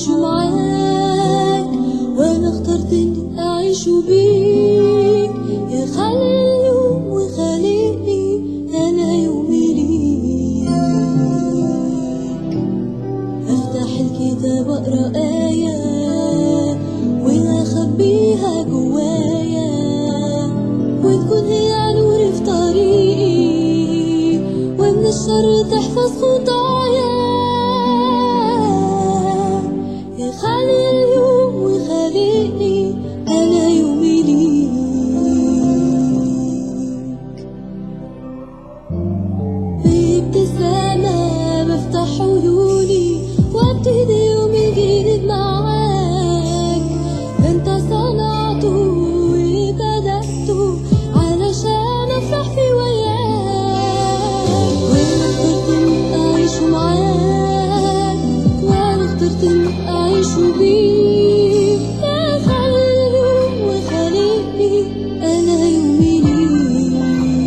أعيش معاك وأنا اخترت إني أعيش بيك يا خالق اليوم وخالقني أنا يومي ليك أفتح الكتاب أقرأ آية وأخبيها جوايا وتكون هي نوري في طريقي ومن الشر تحفظ خطايا يا خالق اليوم وخالقني أنا يومي ليك بابتسامة بفتح عيوني وابتدي يومي جديد معاك ده انت صنعته وبدأته علشان افرح في وياك وانا اخترت اني اعيش معاك وانا اخترت اني اعيش بيك يا خالق اليوم وخالقني انا يومي ليك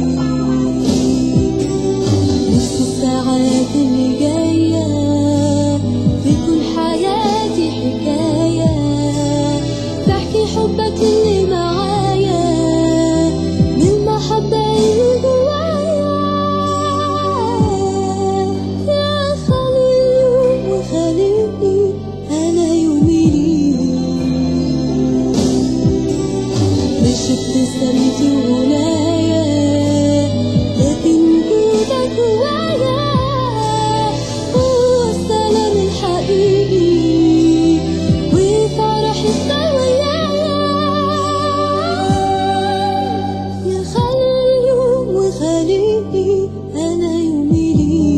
نص الساعات اللي جاية بتكون حياتي حكاية بحكي حبك اللي معايا من المحبة اللي جوايا يا خالق اليوم وخالقني أنا يومي ليك مش ابتسامتي وغنايا لكن وجودك جوايا هو السلام الحقيقي وفرح ويايا يا خالق اليوم وخالقني أنا يومي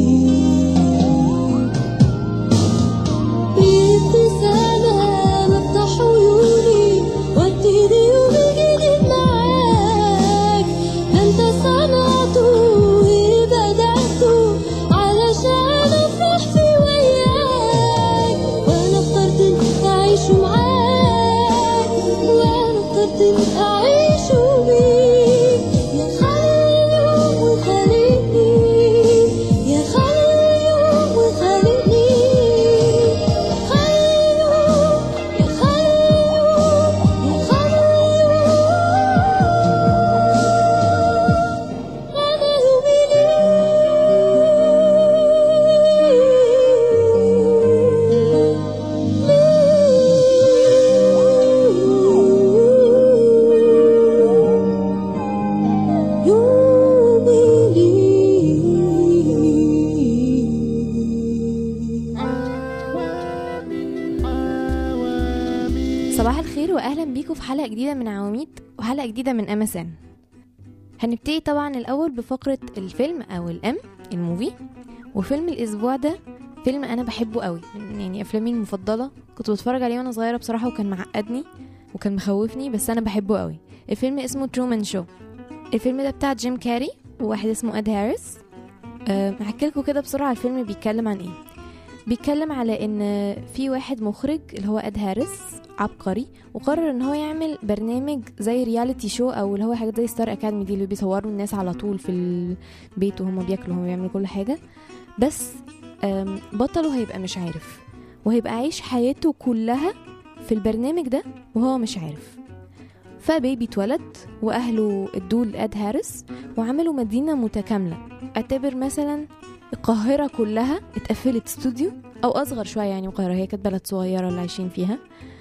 ليك بابتسامة بفتح عيوني وابتدي يومي جديد معاك انت صنعته وبدأته علشان افرح في وياك وانا اخترت اني اعيش معاك وانا اخترت اني اعيش بيك يا خالق اليوم وخالقني يا خالق اليوم وخالقني خالق يا خالق يا خالق أنا يومي ليك يومي ليك صباح الخير واهلا بيكم في حلقه جديده من عواميد وحلقه جديده من ام اس ان هنبتدي طبعا الاول بفقره الفيلم او الام الموفي وفيلم الاسبوع ده فيلم انا بحبه قوي من يعني افلامي المفضله كنت بتفرج عليه وانا صغيره بصراحه وكان معقدني وكان مخوفني بس انا بحبه قوي الفيلم اسمه ترومان شو الفيلم ده بتاع جيم كاري وواحد اسمه اد هاريس أه هحكي لكم كده بسرعه الفيلم بيتكلم عن ايه بيتكلم على ان في واحد مخرج اللي هو اد هاريس عبقري وقرر ان هو يعمل برنامج زي رياليتي شو او اللي هو حاجات زي ستار اكاديمي دي اللي بيصوروا الناس على طول في البيت وهم بياكلوا وهم بيعملوا كل حاجه بس أم، بطله هيبقى مش عارف وهيبقى عايش حياته كلها في البرنامج ده وهو مش عارف فبيبي اتولد واهله ادوه لاد هاريس وعملوا مدينه متكامله اعتبر مثلا القاهره كلها اتقفلت استوديو او اصغر شويه يعني من القاهره هي كانت بلد صغيره اللي عايشين فيها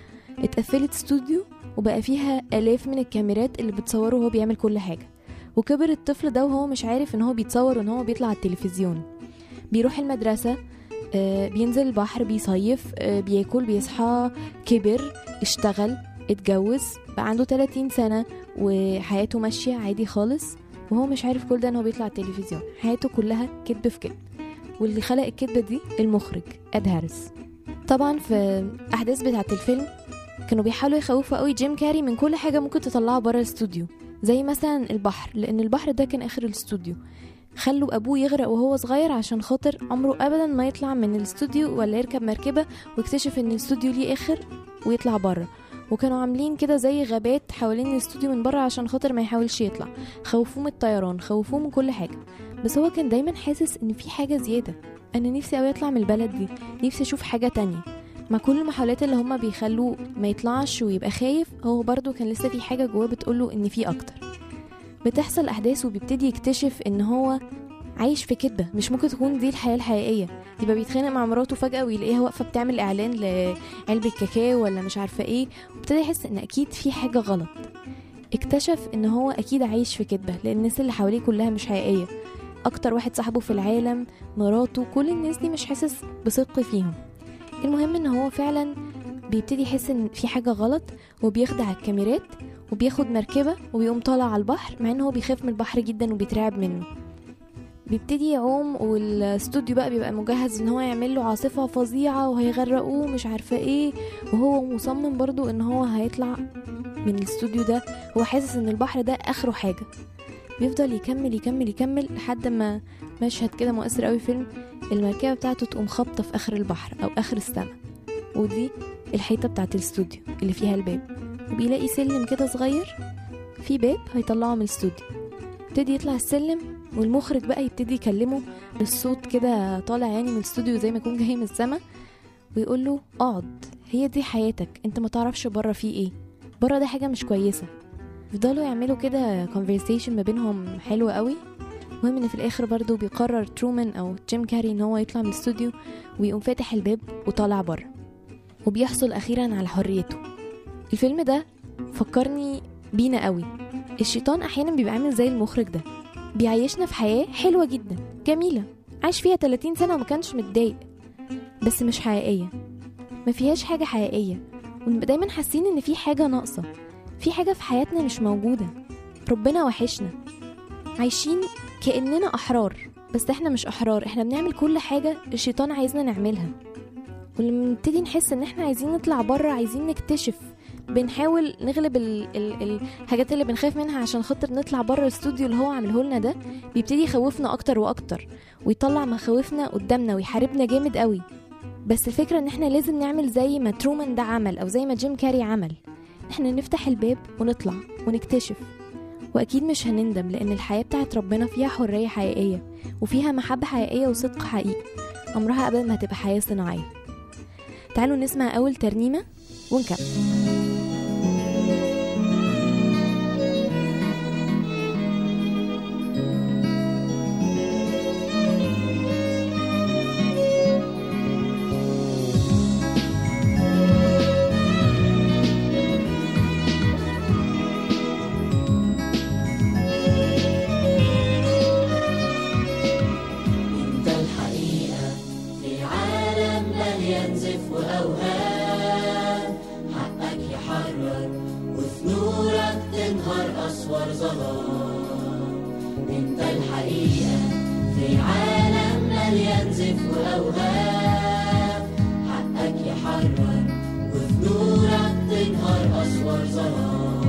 اتقفلت استوديو وبقى فيها الاف من الكاميرات اللي بتصوره وهو بيعمل كل حاجه وكبر الطفل ده وهو مش عارف ان هو بيتصور وان هو بيطلع على التلفزيون بيروح المدرسه آه، بينزل البحر بيصيف آه، بياكل بيصحى كبر اشتغل اتجوز بقى عنده 30 سنة وحياته ماشية عادي خالص وهو مش عارف كل ده ان هو بيطلع على التلفزيون حياته كلها كذب في كذب واللي خلق الكذبة دي المخرج اد هاريس طبعا في احداث بتاعة الفيلم كانوا بيحاولوا يخوفوا قوي جيم كاري من كل حاجة ممكن تطلعه بره الاستوديو زي مثلا البحر لان البحر ده كان اخر الاستوديو خلوا ابوه يغرق وهو صغير عشان خاطر عمره ابدا ما يطلع من الاستوديو ولا يركب مركبه ويكتشف ان الاستوديو ليه اخر ويطلع بره وكانوا عاملين كده زي غابات حوالين الاستوديو من بره عشان خاطر ما يحاولش يطلع خوفوه من الطيران خوفوه من كل حاجه بس هو كان دايما حاسس ان في حاجه زياده انا نفسي قوي اطلع من البلد دي نفسي اشوف حاجه تانية مع كل المحاولات اللي هما بيخلوه ما يطلعش ويبقى خايف هو برضو كان لسه في حاجة جواه بتقوله ان في اكتر بتحصل احداث وبيبتدي يكتشف ان هو عايش في كدبة مش ممكن تكون دي الحياة الحقيقية يبقى بيتخانق مع مراته فجأة ويلاقيها واقفة بتعمل إعلان لعلبة كاكاو ولا مش عارفة إيه وابتدى يحس إن أكيد في حاجة غلط اكتشف إن هو أكيد عايش في كدبة لأن الناس اللي حواليه كلها مش حقيقية أكتر واحد صاحبه في العالم مراته كل الناس دي مش حاسس بصدق فيهم المهم إن هو فعلا بيبتدي يحس إن في حاجة غلط وبيخدع الكاميرات وبياخد مركبة وبيقوم طالع على البحر مع إن هو بيخاف من البحر جدا وبيترعب منه بيبتدي يعوم والاستوديو بقى بيبقى مجهز ان هو يعمل له عاصفة فظيعة وهيغرقوه مش عارفة ايه وهو مصمم برضو ان هو هيطلع من الاستوديو ده هو حاسس ان البحر ده اخره حاجة بيفضل يكمل يكمل يكمل لحد ما مشهد كده مؤثر قوي فيلم المركبة بتاعته تقوم خابطة في اخر البحر او اخر السماء ودي الحيطة بتاعت الاستوديو اللي فيها الباب وبيلاقي سلم كده صغير في باب هيطلعه من الاستوديو يبتدي يطلع السلم والمخرج بقى يبتدي يكلمه بالصوت كده طالع يعني من الاستوديو زي ما يكون جاي من السما ويقول له اقعد هي دي حياتك انت ما تعرفش بره فيه ايه بره ده حاجه مش كويسه يفضلوا يعملوا كده conversation ما بينهم حلوة قوي المهم ان في الاخر برضو بيقرر ترومان او جيم كاري ان هو يطلع من الاستوديو ويقوم فاتح الباب وطالع بره وبيحصل اخيرا على حريته الفيلم ده فكرني بينا قوي الشيطان احيانا بيبقى عامل زي المخرج ده بيعيشنا في حياة حلوة جدا جميلة عاش فيها 30 سنة وما كانش متضايق بس مش حقيقية ما فيهاش حاجة حقيقية ونبقى دايما حاسين ان في حاجة ناقصة في حاجة في حياتنا مش موجودة ربنا وحشنا عايشين كأننا أحرار بس احنا مش أحرار احنا بنعمل كل حاجة الشيطان عايزنا نعملها ولما نبتدي نحس ان احنا عايزين نطلع بره عايزين نكتشف بنحاول نغلب ال ال الحاجات اللي بنخاف منها عشان خاطر نطلع بره الاستوديو اللي هو عامله لنا ده بيبتدي يخوفنا اكتر واكتر ويطلع مخاوفنا قدامنا ويحاربنا جامد قوي بس الفكرة ان احنا لازم نعمل زي ما ترومان ده عمل او زي ما جيم كاري عمل احنا نفتح الباب ونطلع ونكتشف واكيد مش هنندم لان الحياة بتاعت ربنا فيها حرية حقيقية وفيها محبة حقيقية وصدق حقيقي عمرها ابدا ما هتبقى حياة صناعية تعالوا نسمع اول ترنيمة ونكمل انت الحقيقة في عالم مليان زف وأوهام حقك يحرر وفي نورك تنهار أسوار ظلام انت الحقيقة في عالم مليان زف وأوهام حقك يحرر وفي نورك تنهار أسوار ظلام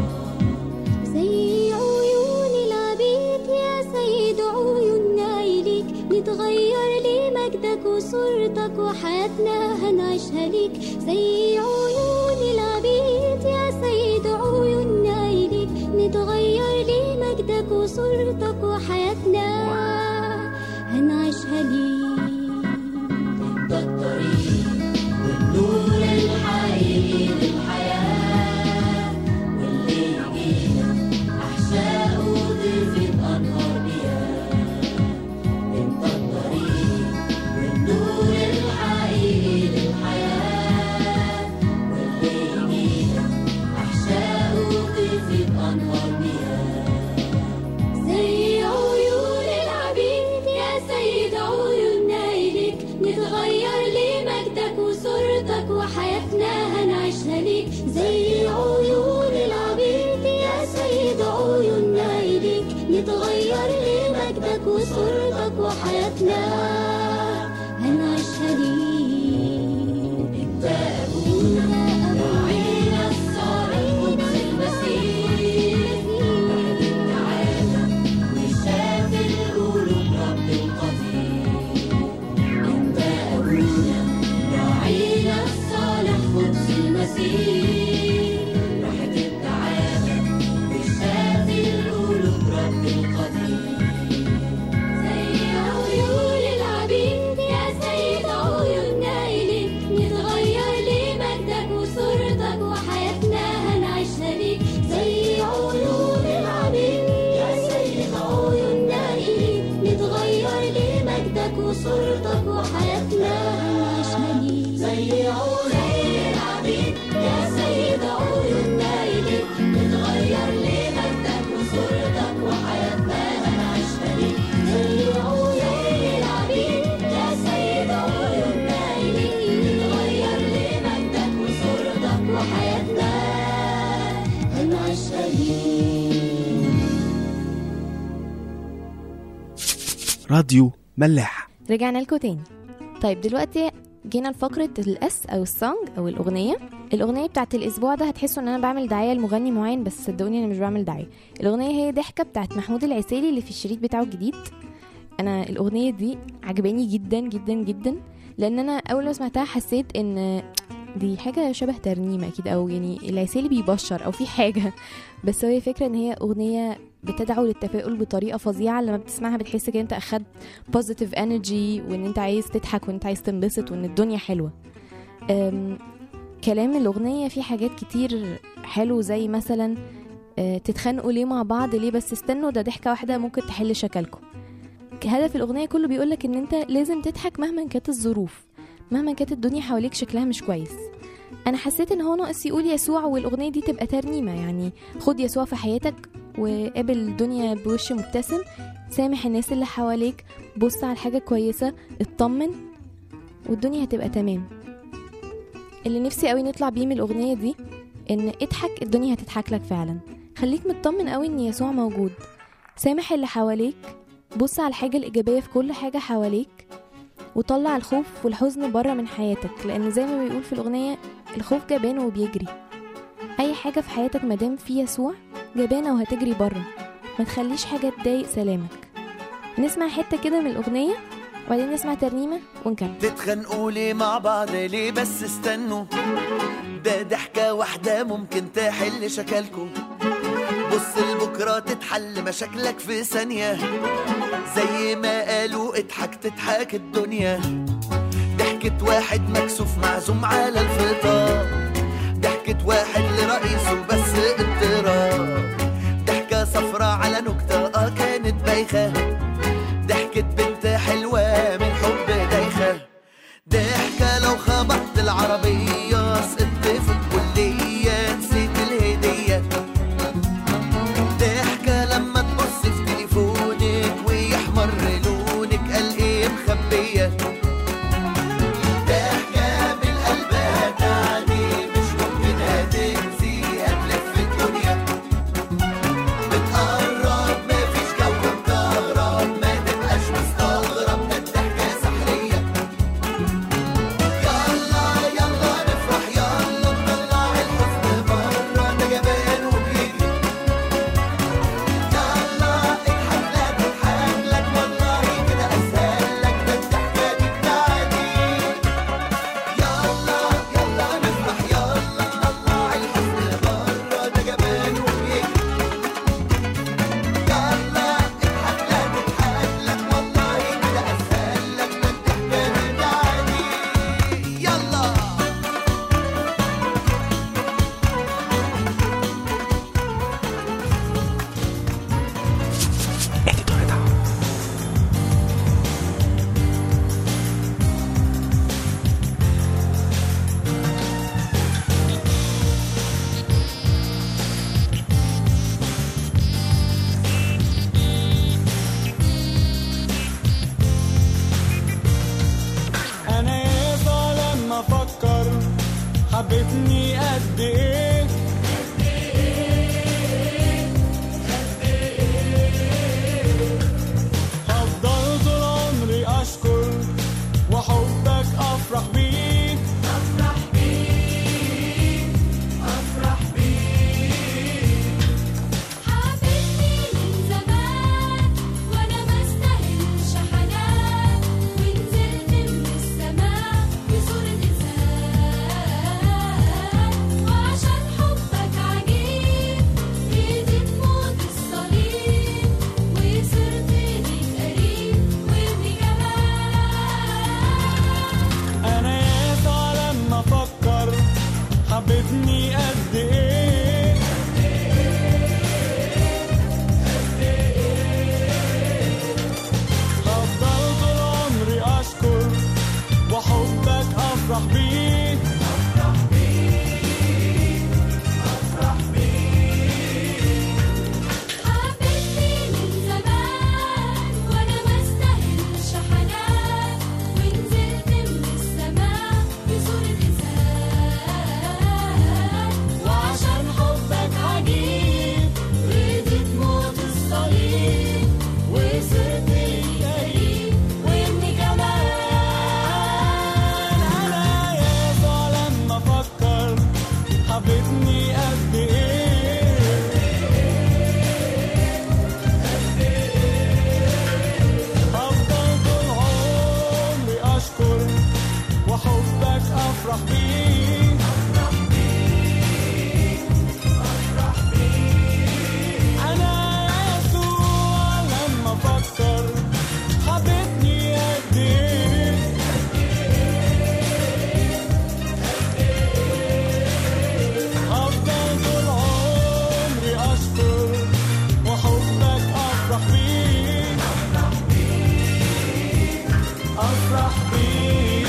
زي عيون العبيد يا سيد عيوننا إليك نتغير لمجدك وصورتك وحياتنا هنعيشها ليك زي عيون العبيد يا سيد عيوننا إليك نتغير لمجدك وصورتك وحياتنا هنعيشها ليك انت الطريق والنور الحقيقي للحياة واللي يجينا أحشاء وتفيد أنهار مياه انت الطريق والنور الحقيقي للحياة واللي يجينا أحشاء وتفيد أنهار مياه زي عيون العبيد يا سيد عيوننا إليك نتغير لمجدك وصورتك وحياتنا هنعيشها ليك زي عيون العبيد يا سيد عيوننا إليك نتغير لمجدك وصورتك وحياتنا هنعيشها ليك انت أبونا راعينا الصالح قدس المسيح بعد التعالى وشاف القلوب رب القدير انت أبونا راعينا الصالح قدس المسيح راحة التعالى وشاف القلوب رب القدير زي عيون العبيد يا سيد عيوننا إليك نتغير زيعوا زي العبيد يا سيد عيوننا إليك نتغير لمجدك وصورتك وحياتنا هنعيشها ليك زيعوا زي العبيد يا سيد عيوننا إليك نتغير لمجدك وصورتك وحياتنا هنعيشها ليك راديو ملاح رجعنا لكم تاني طيب دلوقتي جينا لفقرة الاس او السونج او الاغنية الاغنية بتاعت الاسبوع ده هتحسوا ان انا بعمل دعاية لمغني معين بس صدقوني انا مش بعمل دعاية الاغنية هي ضحكة بتاعت محمود العسيلي اللي في الشريط بتاعه الجديد انا الاغنية دي عجباني جدا جدا جدا لان انا اول ما سمعتها حسيت ان دي حاجة شبه ترنيمة أكيد أو يعني العسيلي بيبشر أو في حاجة بس هي فكرة إن هي أغنية بتدعو للتفاؤل بطريقة فظيعة لما بتسمعها بتحس كده أنت أخدت بوزيتيف انرجي وان انت عايز تضحك وان انت عايز تنبسط وان الدنيا حلوه أم، كلام الاغنيه فيه حاجات كتير حلو زي مثلا أه، تتخانقوا ليه مع بعض ليه بس استنوا ده ضحكه واحده ممكن تحل شكلكم هدف الاغنيه كله بيقولك ان انت لازم تضحك مهما كانت الظروف مهما كانت الدنيا حواليك شكلها مش كويس انا حسيت ان هو ناقص يقول يسوع والاغنيه دي تبقى ترنيمه يعني خد يسوع في حياتك وقابل الدنيا بوش مبتسم سامح الناس اللي حواليك بص على حاجة كويسة اطمن والدنيا هتبقى تمام اللي نفسي قوي نطلع بيه من الأغنية دي إن اضحك الدنيا هتضحك لك فعلا خليك مطمن قوي إن يسوع موجود سامح اللي حواليك بص على الحاجة الإيجابية في كل حاجة حواليك وطلع الخوف والحزن بره من حياتك لأن زي ما بيقول في الأغنية الخوف جبان وبيجري أي حاجة في حياتك مادام في يسوع جبانة وهتجري بره ما تخليش حاجة تضايق سلامك نسمع حتة كده من الأغنية وبعدين نسمع ترنيمة ونكمل تتخانقوا ليه مع بعض ليه بس استنوا ده ضحكة واحدة ممكن تحل شكلكوا بص لبكرة تتحل مشاكلك في ثانية زي ما قالوا اضحك تضحك الدنيا ضحكة واحد مكسوف معزوم على الفطار ضحكة واحد لرئيسه بس اضطراب ضحكة صفرة على نكتة اه كانت بايخة ضحكة بنت حلوة من حب دايخة ضحكة لو خبطت العربية سقطت في الكلية نسيت الهدية ضحكة لما تبص في تليفونك ويحمر لونك قال ايه مخبية ضحكة بالقلب هتعدي مش ممكن هتنسيها تلف الدنيا بتقرب مفيش جو مكهرب ما تبقاش مستغرب ده الضحكة سحرية يلا يلا نفرح يلا نطلع الحزن بره ده جبان وبيجري يلا اضحك لا تضحك لك والله كده اسهل لك ده الضحكة دي بتاعتي يلا يلا نفرح يلا نطلع الحزن بره ده جبان وبيجري يلا اضحك لا تضحك لك والله كده اسهل لك ده الضحكة دي بتاعتي يلا انا يابا لما افكر حبتني قد ايه هفضل طول عمري اشكر واحبك افرح بيك حبيبني من زمان وانا ما استاهلش حنان ونزلت من السماء بصورة انسان وعشان حبك عجيب ايدي تموت الصليب وصرت ليك قريب وابني كمان انا يابا لما افكر حبتني قد ايه هفضل طول عمري اشكر واحبك افرح بيك افرح بيه انا يسوع لما افكر حبيتني قد ايه افضل طول عمري اشكر وحبك افرح بيه افرح بيه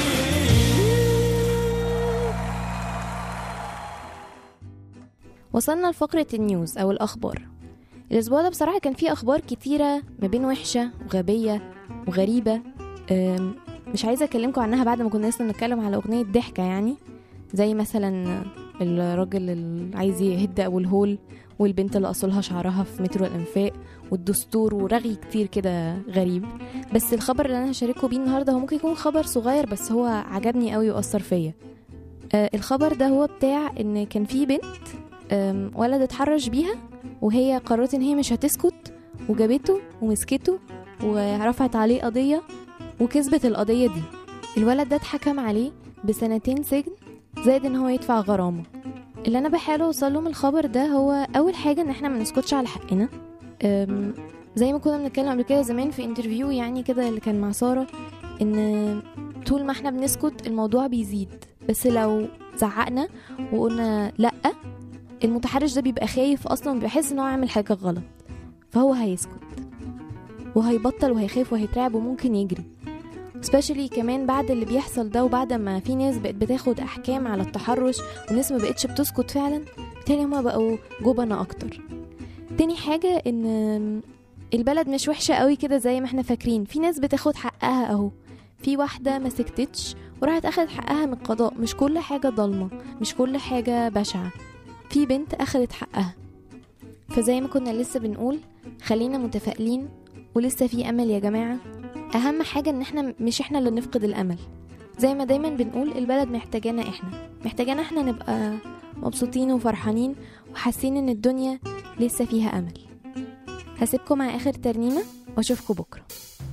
وصلنا لفقرة النيوز أو الأخبار الأسبوع ده بصراحة كان فيه أخبار كتيرة ما بين وحشة وغبية وغريبة أم، مش عايزة أكلمكم عنها بعد ما كنا لسه بنتكلم على أغنية ضحكة يعني زي مثلا الراجل اللي عايز يهد أبو الهول والبنت اللي أصلها شعرها في مترو الأنفاق والدستور ورغي كتير كده غريب بس الخبر اللي أنا هشاركه بيه النهاردة هو ممكن يكون خبر صغير بس هو عجبني قوي وأثر فيا آه، الخبر ده هو بتاع إن كان في بنت أم، ولد اتحرش بيها وهي قررت ان هي مش هتسكت وجابته ومسكته ورفعت عليه قضية وكسبت القضية دي الولد ده اتحكم عليه بسنتين سجن زائد ان هو يدفع غرامة اللي انا بحاول اوصله من الخبر ده هو اول حاجة ان احنا ما نسكتش على حقنا أم، زي ما كنا بنتكلم قبل كده زمان في انترفيو يعني كده اللي كان مع سارة ان طول ما احنا بنسكت الموضوع بيزيد بس لو زعقنا وقلنا لأ المتحرش ده بيبقى خايف اصلا بيحس ان هو عامل حاجه غلط فهو هيسكت وهيبطل وهيخاف وهيترعب وممكن يجري سبيشالي كمان بعد اللي بيحصل ده وبعد ما في ناس بقت بتاخد احكام على التحرش وناس ما بقتش بتسكت فعلا بالتالي هما بقوا جبنة اكتر تاني حاجة ان البلد مش وحشة قوي كده زي ما احنا فاكرين في ناس بتاخد حقها اهو في واحدة ما سكتتش وراحت اخدت حقها من القضاء مش كل حاجة ضلمة مش كل حاجة بشعة في بنت أخدت حقها فزي ما كنا لسه بنقول خلينا متفائلين ولسه في أمل يا جماعة أهم حاجة إن احنا مش احنا اللي نفقد الأمل زي ما دايما بنقول البلد محتاجانا احنا محتاجانا احنا نبقى مبسوطين وفرحانين وحاسين ان الدنيا لسه فيها أمل هسيبكم مع آخر ترنيمة واشوفكم بكرة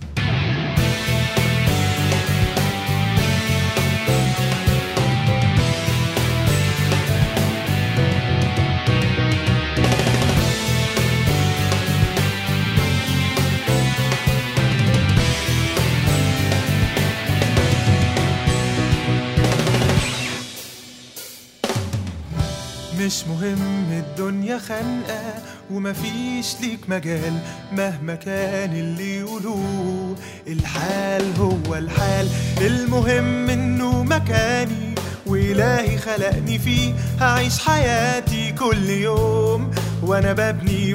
مش مهم الدنيا خانقة ومفيش ليك مجال مهما كان اللي يقولوه الحال هو الحال المهم انه مكاني وإلهي خلقني فيه هعيش حياتي كل يوم وانا ببني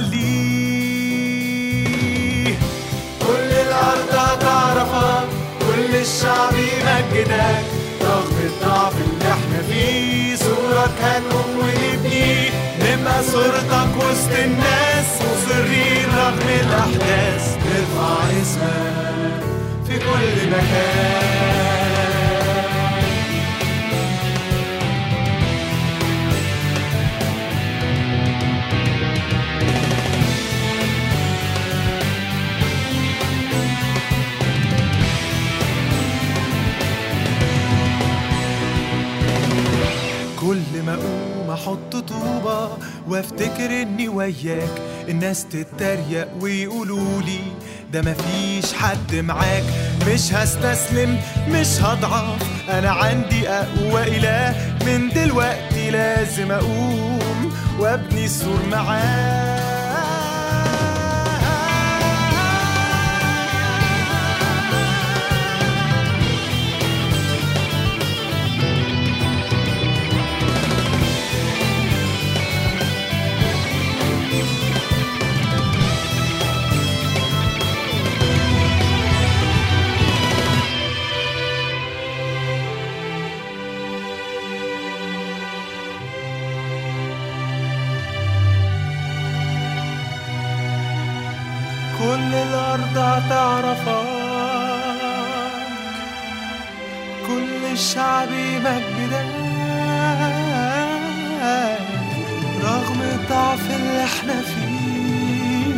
وعليه كل الأرض هتعرفك كل الشعب يمجدك رغم الضعف اللي احنا فيه صورك هنقوم ونبني نبقى صورتك وسط الناس مصرين رغم الأحداث نرفع اسمك في كل مكان كل ما اقوم احط طوبة وافتكر اني وياك الناس تتريق ويقولوا لي ده مفيش حد معاك مش هستسلم مش هضعف انا عندي اقوى اله من دلوقتي لازم اقوم وابني السور معاه كل الأرض هتعرفك كل الشعب يمجدك رغم الضعف اللي احنا فيه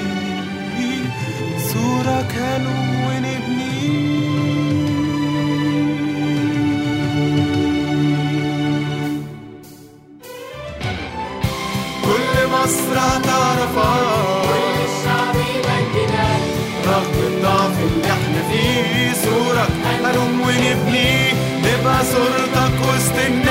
صورك هنقوم ونبني تبقى صورتك وسط الناس